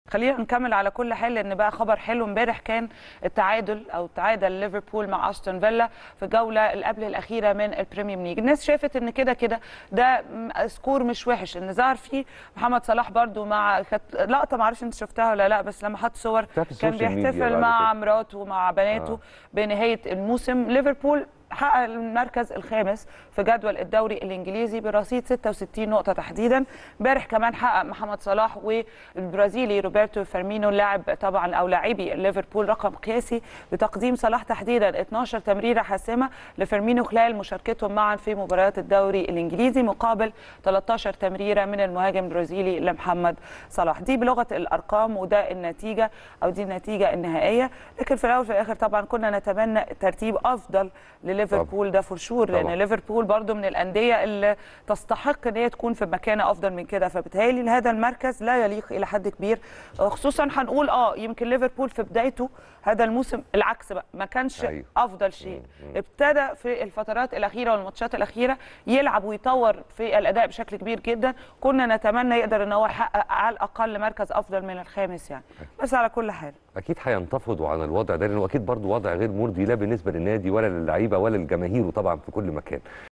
خلينا نكمل على كل حال لان بقى خبر حلو امبارح كان التعادل او تعادل ليفربول مع استون فيلا في الجوله اللي قبل الاخيره من البريميوم ليج الناس شافت ان كده كده ده م- سكور مش وحش ان ظهر فيه محمد صلاح برضو مع كانت لقطه ما اعرفش انت شفتها ولا لا بس لما حط صور شفتها في كان السوشيال ميديا بيحتفل بعد مع كده. مراته ومع بناته آه. بنهايه الموسم ليفربول حقق المركز الخامس في جدول الدوري الانجليزي برصيد 66 نقطه تحديدا امبارح كمان حقق محمد صلاح والبرازيلي روبرتو فيرمينو لاعب طبعا او لاعبي ليفربول رقم قياسي بتقديم صلاح تحديدا 12 تمريره حاسمه لفيرمينو خلال مشاركتهم معا في مباريات الدوري الانجليزي مقابل 13 تمريره من المهاجم البرازيلي لمحمد صلاح دي بلغه الارقام وده النتيجه او دي النتيجه النهائيه لكن في الاول وفي الاخر طبعا كنا نتمنى ترتيب افضل لليفربول ده فور شور لان طبعاً. ليفربول برضو من الانديه اللي تستحق ان هي تكون في مكانه افضل من كده فبالتالي هذا المركز لا يليق الى حد كبير آه، خصوصا هنقول اه يمكن ليفربول في بدايته هذا الموسم العكس بقى ما كانش أيوة. افضل شيء ابتدى في الفترات الاخيره والماتشات الاخيره يلعب ويطور في الاداء بشكل كبير جدا كنا نتمنى يقدر ان هو يحقق على الاقل مركز افضل من الخامس يعني بس على كل حال اكيد هينتفضوا عن الوضع ده لانه اكيد برضه وضع غير مرضي لا بالنسبه للنادي ولا للعيبه ولا للجماهير وطبعا في كل مكان